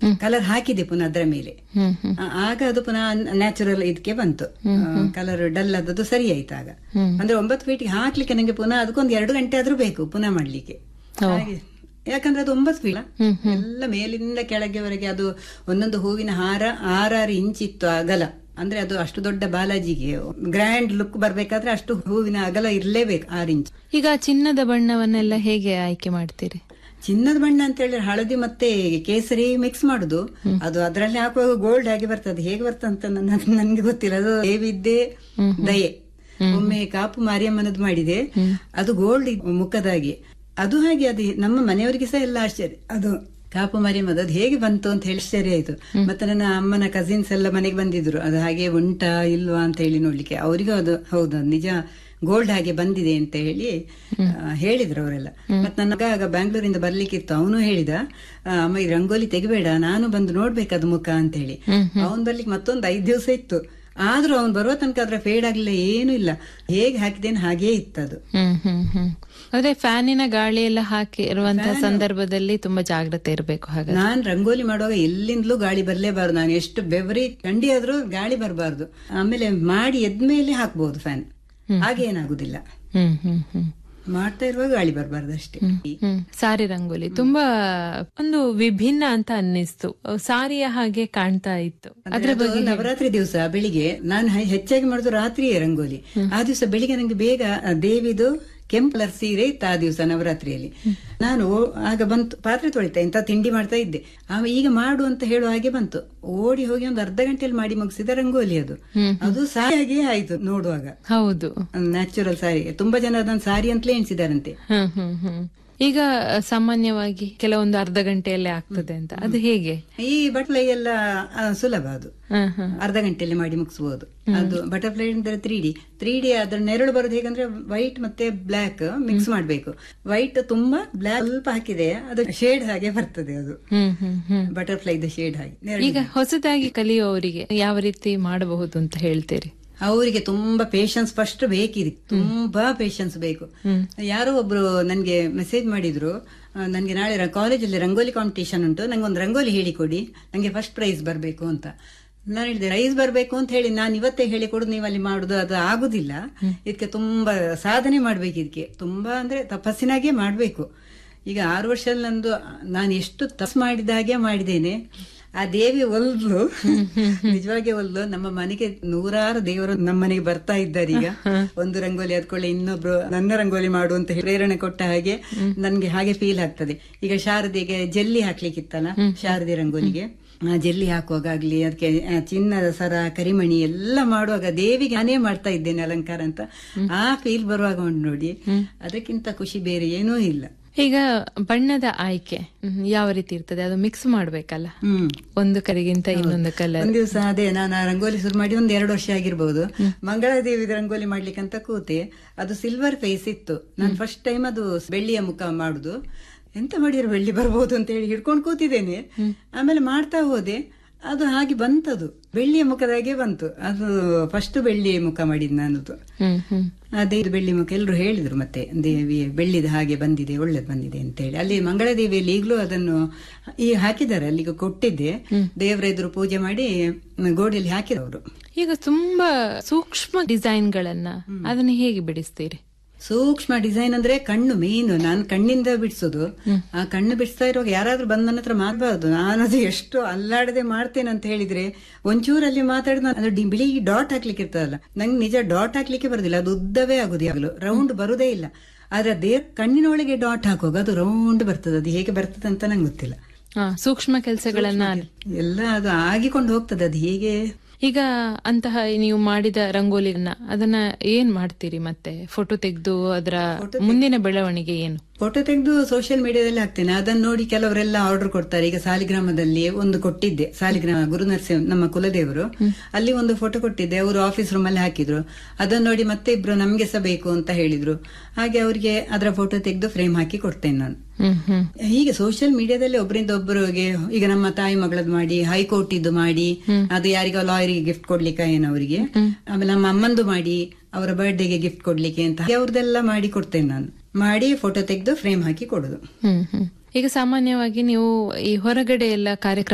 colour ಹಾಕಿದೆ ಪುನಃ ಅದರ ಮೇಲೆ ಹ್ಮ್ ಹ್ಮ್ ಆ- ಆಗ ಅದು ಪುನಃ ನ್ಯಾಚುರಲ್ ಇದಕ್ಕೆ ಬಂತು ಕಲರ್ ಡಲ್ ಆದದ್ದು ಸರಿ ಆಯ್ತು ಆಗ ಅಂದ್ರೆ ಒಂಬತ್ತು ಫೀಟ್ಗೆ ಹಾಕ್ಲಿಕ್ಕೆ ನಂಗೆ ಪುನಃ ಅದಕ್ಕೊಂದು ಎರಡು ಗಂಟೆ ಆದ್ರೂ ಬೇಕು ಪುನಃ ಮಾಡ್ಲಿಕ್ಕೆ ಹಾಗೆ ಯಾಕಂದ್ರೆ ಅದು ಒಂಬತ್ತು ಫೀಟ್ ಎಲ್ಲ ಮೇಲಿಂದ ಕೆಳಗೆವರೆಗೆ ಅದು ಒಂದೊಂದು ಹೂವಿನ ಹಾರ ಆರಾರು ಇಂಚ್ ಇತ್ತು ಅಗಲ ಅಂದ್ರೆ ಅದು ಅಷ್ಟು ದೊಡ್ಡ ಬಾಲಾಜಿಗೆ ಗ್ರ್ಯಾಂಡ್ ಲುಕ್ ಬರ್ಬೇಕಾದ್ರೆ ಅಷ್ಟು ಹೂವಿನ ಅಗಲ ಇರ್ಲೇಬೇಕು ಆರು ಇಂಚ್ ಈಗ ಚಿನ್ನದ ಬಣ್ಣವನ್ನೆಲ್ಲ ಹೇಗೆ ಆಯ್ಕೆ ಮಾಡ್ತೀರಿ ಚಿನ್ನದ ಬಣ್ಣ ಅಂತ ಹೇಳಿದ್ರೆ ಹಳದಿ ಮತ್ತೆ ಕೇಸರಿ ಮಿಕ್ಸ್ ಮಾಡುದು ಅದು ಅದರಲ್ಲಿ ಹಾಕುವಾಗ ಗೋಲ್ಡ್ ಆಗಿ ಬರ್ತದೆ ಹೇಗೆ ಬರ್ತಂತ ನನ್ನ ನನ್ಗೆ ಗೊತ್ತಿಲ್ಲ ಅದು ದೇವಿದ್ದೆ ದಯೆ ಒಮ್ಮೆ ಕಾಪು ಮಾರಿಯಮ್ಮನದ್ದು ಮಾಡಿದೆ ಅದು ಗೋಲ್ಡ್ ಮುಖದಾಗಿ ಅದು ಹಾಗೆ ಅದು ನಮ್ಮ ಮನೆಯವರಿಗೆ ಸಹ ಎಲ್ಲ ಆಶ್ಚರ್ಯ ಅದು ಕಾಪು ಮಾರಿಯಮ್ಮದು ಅದು ಹೇಗೆ ಬಂತು ಅಂತ ಹೇಳಿ ಆಶ್ಚರ್ಯ ಆಯ್ತು ಮತ್ತೆ ನನ್ನ ಅಮ್ಮನ ಕಸಿನ್ಸ್ ಎಲ್ಲ ಮನೆಗೆ ಬಂದಿದ್ರು ಅದು ಹಾಗೆ ಉಂಟಾ ಇಲ್ವಾ ಅಂತ ಹೇಳಿ ನೋಡ್ಲಿಕ್ಕೆ ಅವರಿಗೂ ಅದು ಹೌದು ಅದು ನಿಜ ಗೋಲ್ಡ್ ಹಾಗೆ ಬಂದಿದೆ ಅಂತ ಹೇಳಿ ಆ, ಹೇಳಿದ್ರು ಅವರೆಲ್ಲ ಮತ್ತೆ ನನ್ನ ಮಗ ಆಗ ಬ್ಯಾಂಗ್ಳೂರಿಂದ ಬರ್ಲಿಕ್ಕಿತ್ತು ಅವನು ಹೇಳಿದ ಆ, ಅಮ್ಮ ಈ ರಂಗೋಲಿ ತೆಗಿಬೇಡ ನಾನು ಬಂದು ನೋಡ್ಬೇಕದು ಮುಖ ಅಂತ ಹೇಳಿ ಅವನ್ ಬರ್ಲಿಕ್ಕೆ ಮತ್ತೊಂದು ಐದ್ ದಿವಸ ಇತ್ತು ಆದ್ರೂ ಅವ್ನು ಬರುವ ತನಕ ಅದ್ರ ಫೇಡ್ ಆಗ್ಲಿಲ್ಲ ಏನು ಇಲ್ಲ ಹೇಗೆ ಹಾಕಿದೇನು ಹಾಗೇ ಇತ್ತದು ಹ್ಮ್ ಹ್ಮ್ ಹ್ಮ್ ಅದೇ ಫ್ಯಾನಿನ ಗಾಳಿ ಎಲ್ಲ ಹಾಕಿ ಇರುವಂತಹ ಸಂದರ್ಭದಲ್ಲಿ ತುಂಬಾ ಜಾಗ್ರತೆ ಇರಬೇಕು ಹಾಗಾದ್ರೆ ನಾನ್ ರಂಗೋಲಿ ಮಾಡುವಾಗ ಎಲ್ಲಿಂದಲೂ ಗಾಳಿ ಬರ್ಲೇಬಾರ್ದು ನಾನು ಎಷ್ಟು ಬೆವರಿ ಥಂಡಿ ಆದ್ರೂ ಗಾಳಿ ಬರಬಾರ್ದು ಆಮೇಲೆ ಮಾಡಿ ಎದ್ಮೇಲೆ ಹಾಕ್ಬಹುದು ಫ್ಯಾನ್ ಹಾಗೆ ಏನಾಗುದಿಲ್ಲ ಹ್ಮ್ ಹ್ಮ್ ಹ್ಮ್ ಮಾಡ್ತಾ ಇರುವಾಗ ಗಾಳಿ ಬರಬಾರ್ದು ಅಷ್ಟೇ ಹ್ಮ್ ಸಾರಿ ರಂಗೋಲಿ ತುಂಬಾ ಒಂದು ವಿಭಿನ್ನ ಅಂತ ಅನ್ನಿಸ್ತು ಸಾರಿಯ ಹಾಗೆ ಕಾಣ್ತಾ ಇತ್ತು ಅದ್ರ ಅದು ನವರಾತ್ರಿ ದಿವಸ ಬೆಳಿಗ್ಗೆ ನಾನು ಹೆ- ಹೆಚ್ಚಾಗಿ ಮಾಡುದು ರಾತ್ರಿಯೇ ರಂಗೋಲಿ ಆ ದಿವಸ ಬೆಳಿಗ್ಗೆ ನಂಗೆ ಬೇಗ ಆ ದೇವಿದು ಕೆಂಪು ಕಲರ್ ಸೀರೆ ಇತ್ತು ಆ ದಿವಸ ನವರಾತ್ರಿಯಲ್ಲಿ ನಾನು ಓ- ಆಗ ಬಂತು ಪಾತ್ರೆ ತೊಳಿತಾ ಇಂತ ತಿಂಡಿ ಮಾಡ್ತಾ ಇದ್ದೆ ಆಮೇಲೆ ಈಗ ಮಾಡು ಅಂತ ಹೇಳುವ ಹಾಗೆ ಬಂತು ಓಡಿ ಹೋಗಿ ಒಂದು ಅರ್ಧ ಗಂಟೆಯಲ್ಲಿ ಮಾಡಿ ಮುಗಿಸಿದ ರಂಗೋಲಿ ಅದು ಅದು ಸಾರಿಯಾಗಿಯೇ ಆಯ್ತು ನೋಡುವಾಗ ಹೌದು ನ್ಯಾಚುರಲ್ ಸಾರಿ ತುಂಬಾ ಜನ ಅದನ್ನ ಸಾರಿ ಅಂತಲೇ ಎಣಿಸಿದಾರಂತೆ ಹ್ಮ್ ಹ್ಮ್ ಹ್ಮ್ ಈಗ ಅ, ಸಾಮಾನ್ಯವಾಗಿ ಕೆಲವೊಂದು ಅರ್ಧ ಗಂಟೆಯಲ್ಲೇ ಆಗ್ತದೆ ಅಂತ ಅದು ಹೇಗೆ ಈ ಬಟ್ಲೈ ಎಲ್ಲ ಆ, ಸುಲಭ ಅದು ಹ್ಮ್ ಹ್ಮ್ ಅರ್ಧ ಗಂಟೆಯಲ್ಲಿ ಮಾಡಿ ಮುಗಿಸಬಹುದು ಅದು ಬಟರ್ಫ್ಲೈ ಅಂದ್ರೆ ತ್ರೀ ಡಿ ತ್ರೀ ಡಿ ಅದ್ರ ನೆರಳು ಬರೋದು ಹೇಗಂದ್ರೆ ವೈಟ್ ಮತ್ತೆ ಬ್ಲಾಕ್ ಮಿಕ್ಸ್ ಮಾಡಬೇಕು ವೈಟ್ ತುಂಬಾ ಬ್ಲಾಕ್ ಸ್ವಲ್ಪ ಹಾಕಿದೆ ಅದು ಶೇಡ್ ಹಾಗೆ ಬರ್ತದೆ ಅದು ಹ್ಮ್ ಹ್ಮ್ ಹ್ಮ್ ಬಟರ್ಫ್ಲೈದ ಶೇಡ್ ಹಾಗೆ ನೆರಳು ಈಗ ಹೊಸದಾಗಿ ಕಲಿಯುವವರಿಗೆ ಯಾವ ರೀತಿ ಮಾಡಬಹುದು ಅಂತ ಹೇಳ್ತೀರಿ ಅವರಿಗೆ ತುಂಬಾ ಪೇಶನ್ಸ್ ಫಸ್ಟ್ ಬೇಕಿದೆ ತುಂಬಾ ಪೇಶನ್ಸ್ ಬೇಕು ಯಾರೋ ಒಬ್ರು ನನ್ಗೆ ಮೆಸೇಜ್ ಮಾಡಿದ್ರು ಆ, ನನ್ಗೆ ನಾಳೆ ಕಾಲೇಜಲ್ಲಿ ರಂಗೋಲಿ ಕಾಂಪಿಟೇಷನ್ ಉಂಟು ನಂಗೆ ಒಂದು ರಂಗೋಲಿ ಹೇಳಿಕೊಡಿ ನಂಗೆ ಫಸ್ಟ್ ಪ್ರೈಸ್ ಬರಬೇಕು ಅಂತ ನಾನು ಹೇಳಿದೆ ಪ್ರೈಸ್ ಬರಬೇಕು ಅಂತ ಹೇಳಿ ನಾನು ಇವತ್ತೇ ಹೇಳಿ ಕೊಡು ನೀವು ಅಲ್ಲಿ ಮಾಡುದು ಅದು ಆಗುದಿಲ್ಲ ಇದಕ್ಕೆ ತುಂಬಾ ಸಾಧನೆ ಮಾಡ್ಬೇಕು ಇದಕ್ಕೆ ತುಂಬಾ ಅಂದ್ರೆ ತಪಸ್ಸಿನಾಗೆ ಮಾಡ್ಬೇಕು ಈಗ ಆರು ವರ್ಷದಲ್ಲಿ ನಂದು ನಾನು ಎಷ್ಟು ತಪ್ಪು ಮಾಡಿದಾಗೆ ಮಾಡಿದ್ದೇನೆ ಆ ದೇವಿ ಒಲ್ಲು ನಿಜವಾಗಿ ಒಲ್ಲು ನಮ್ಮ ಮನೆಗೆ ನೂರಾರು ದೇವರು ನಮ್ಮ ಮನೆಗೆ ಬರ್ತಾ ಇದ್ದಾರೆ ಈಗ ಒಂದು ರಂಗೋಲಿ ಅದ್ಕೊಳ್ಳಿ ಇನ್ನೊಬ್ರು ನನ್ನ ರಂಗೋಲಿ ಮಾಡು ಅಂತ ಹೇಳಿ ಪ್ರೇರಣೆ ಕೊಟ್ಟ ಹಾಗೆ ನನ್ಗೆ ಹಾಗೆ ಫೀಲ್ ಆಗ್ತದೆ ಈಗ ಶಾರದೆಗೆ ಜಲ್ಲಿ ಹಾಕ್ಲಿಕ್ಕಿತ್ತಲ್ಲ ಶಾರದೆ ರಂಗೋಲಿಗೆ ಆ ಜಲ್ಲಿ ಹಾಕುವಾಗಲಿ ಅದಕ್ಕೆ ಆ, ಚಿನ್ನದ ಸರ ಕರಿಮಣಿ ಎಲ್ಲ ಮಾಡುವಾಗ ದೇವಿಗೆ ನಾನೇ ಮಾಡ್ತಾ ಇದ್ದೇನೆ ಅಲಂಕಾರ ಅಂತ ಆ ಫೀಲ್ ಬರುವಾಗ ಉಂಟು ನೋಡಿ ಅದಕ್ಕಿಂತ ಖುಷಿ ಬೇರೆ ಏನೂ ಇಲ್ಲ ಈಗ ಬಣ್ಣದ ಆಯ್ಕೆ ಹ್ಮ್, ಯಾವ ರೀತಿ ಇರ್ತದೆ ಅದು ಮಿಕ್ಸ್ ಮಾಡ್ಬೇಕಲ್ಲ ಹ್ಮ್ ಒಂದು ಕರಿಗಿಂತ ಇನ್ನೊಂದು ಕಲರ್ ಒಂದ್ ದಿವಸ ಅದೇ ನಾನು ಆ ರಂಗೋಲಿ ಶುರು ಮಾಡಿ ಒಂದ್ ಎರಡು ವರ್ಷ ಆಗಿರ್ಬೋದು ಮಂಗಳಾದೇವಿ ರಂಗೋಲಿ ಮಾಡ್ಲಿಕ್ಕೆ ಅಂತ ಕೂತೆ ಅದು ಸಿಲ್ವರ್ ಫೇಸ್ ಇತ್ತು ನಾನು ಫಸ್ಟ್ ಟೈಮ್ ಅದು ಬೆಳ್ಳಿಯ ಮುಖ ಮಾಡುದು ಎಂತ ಮಾಡಿದ್ರೆ ಬೆಳ್ಳಿ ಬರ್ಬೋದು ಅಂತ ಹೇಳಿ ಹಿಡ್ಕೊಂಡು ಕೂತಿದ್ದೇನೆ ಆಮೇಲೆ ಮಾಡ್ತಾ ಹೋದೆ ಅದು ಹಾಗೆ ಬಂತದು ಬೆಳ್ಳಿಯ ಮುಖದಾಗೆ ಬಂತು ಅದು ಫಸ್ಟ್ ಬೆಳ್ಳಿಯ ಮುಖ ಮಾಡಿದ್ ನಾನದು ಹ್ಮ್ ಹ್ಮ್ ಅದೇ ಇದು ಬೆಳ್ಳಿ ಮುಖ ಎಲ್ಲರೂ ಹೇಳಿದ್ರು ಮತ್ತೆ ದೇವಿ ಬೆಳ್ಳಿದ ಹಾಗೆ ಬಂದಿದೆ ಒಳ್ಳೇದು ಬಂದಿದೆ ಅಂತ ಹೇಳಿ ಅಲ್ಲಿ ಮಂಗಳದೇವಿಯಲ್ಲಿ ಈಗಲೂ ಅದನ್ನು ಈ ಹಾಕಿದ್ದಾರೆ ಅಲ್ಲಿಗೆ ಕೊಟ್ಟಿದ್ದೆ ದೇವರ ಎದುರು ಪೂಜೆ ಮಾಡಿ ಗೋಡೆಯಲ್ಲಿ ಹಾಕಿದವರು ಈಗ ತುಂಬಾ ಸೂಕ್ಷ್ಮ ಡಿಸೈನ್ಗಳನ್ನ ಅದನ್ನ ಹೇಗೆ ಬಿಡಿಸ್ತೀರಿ ಸೂಕ್ಷ್ಮ ಡಿಸೈನ್ ಅಂದ್ರೆ ಕಣ್ಣು ಮೇನ್ ನಾನು ಕಣ್ಣಿಂದ ಬಿಡಿಸೋದು ಆ ಕಣ್ಣು ಬಿಡಿಸ್ತಾ ಇರುವಾಗ ಯಾರಾದ್ರೂ ಬಂದ್ ನನ್ನ ಹತ್ರ ಮಾಡಬಾರ್ದು ನಾನು ಅದು ಎಷ್ಟು ಅಲ್ಲಾಡದೆ ಮಾಡ್ತೇನೆ ಅಂತ ಹೇಳಿದ್ರೆ ಒಂಚೂರಲ್ಲಿ ಮಾತಾಡಿದ ಅದು ಡಿ- ಬಿಳಿ ಡಾಟ್ ಹಾಕ್ಲಿಕ್ಕೆ ಇರ್ತದಲ್ಲ ನಂಗೆ ನಿಜ ಡಾಟ್ ಹಾಕ್ಲಿಕ್ಕೆ ಬರುದಿಲ್ಲ ಅದು ಉದ್ದವೇ ಆಗುದು ಯಾಗಲು ರೌಂಡ್ ಬರುದೇ ಇಲ್ಲ ಆದ್ರೆ ಅದೇ ಕಣ್ಣಿನ ಒಳಗೆ ಡಾಟ್ ಹಾಕುವಾಗ ಅದು ರೌಂಡ್ ಬರ್ತದೆ ಅದು ಹೇಗೆ ಬರ್ತದೆ ಅಂತ ನಂಗೆ ಗೊತ್ತಿಲ್ಲ ಹಾ ಸೂಕ್ಷ್ಮ ಕೆಲಸಗಳನ್ನ ಎಲ್ಲ ಅದು ಆಗಿಕೊಂಡು ಹೋಗ್ತದೆ ಅದು ಹೇಗೆ ಈಗ ಅಂತಹ ನೀವು ಮಾಡಿದ ರಂಗೋಲಿನ ಅದನ್ನ ಏನ್ ಮಾಡ್ತೀರಿ ಮತ್ತೆ ಫೋಟೋ ತೆಗೆದು ಅದರ ಮುಂದಿನ ಬೆಳವಣಿಗೆ ಏನು ಫೋಟೋ ತೆಗೆದು ಸೋಷಿಯಲ್ ಮೀಡಿಯಾದಲ್ಲಿ ಹಾಕ್ತೇನೆ ಅದನ್ನ ನೋಡಿ ಕೆಲವರೆಲ್ಲ ಆರ್ಡರ್ ಕೊಡ್ತಾರೆ ಈಗ ಸಾಲಿಗ್ರಾಮದಲ್ಲಿ ಒಂದು ಕೊಟ್ಟಿದ್ದೆ ಸಾಲಿಗ್ರಾಮ ಗುರು ನರಸಿಂಹ ನಮ್ಮ ಕುಲದೇವರು ಅಲ್ಲಿ ಒಂದು ಫೋಟೋ ಕೊಟ್ಟಿದ್ದೆ ಅವರು ಆಫೀಸ್ ರೂಮ್ ಅಲ್ಲಿ ಹಾಕಿದ್ರು ಅದನ್ನ ನೋಡಿ ಮತ್ತೆ ಇಬ್ರು ನಮ್ಗೆ ಸಹ ಬೇಕು ಅಂತ ಹೇಳಿದ್ರು ಹಾಗೆ ಅವರಿಗೆ ಅದರ ಫೋಟೋ ತೆಗೆದು ಫ್ರೇಮ್ ಹಾಕಿ ಕೊಡ್ತೇನೆ ನಾನು ಹ್ಮ್ ಹ್ಮ್ ಹೀಗೆ ಸೋಷಿಯಲ್ ಮೀಡಿಯಾದಲ್ಲಿ ಒಬ್ಬರಿಂದ ಒಬ್ಬರಿಗೆ ಈಗ ನಮ್ಮ ತಾಯಿ ಮಗಳದ್ ಮಾಡಿ ಹೈಕೋರ್ಟ್ ಇದ್ದು ಮಾಡಿ ಅದು ಯಾರಿಗ ಲಾಯರಿಗೆ ಗಿಫ್ಟ್ ಕೊಡ್ಲಿಕ್ಕೆ ಏನವರಿಗೆ ಆಮೇಲೆ ನಮ್ಮ ಅಮ್ಮಂದು ಮಾಡಿ ಅವರ ಬರ್ಡೇಗೆ ಗಿಫ್ಟ್ ಕೊಡ್ಲಿಕ್ಕೆ ಅಂತ ಅವ್ರದ್ದೆಲ್ಲ ಮಾಡಿ ಕೊಡ್ತೇನೆ ನಾನು ಮಾಡಿ ಫೋಟೋ ತೆಗೆದು ಫ್ರೇಮ್ ಹಾಕಿ ಕೊಡುದು ಹ್ಮ್ ಹ್ಮ್ ಈಗ ಸಾಮಾನ್ಯವಾಗಿ ನೀವು ಈ ಹೊರಗಡೆ ಎಲ್ಲ ಕಾರ್ಯಕ್ರಮ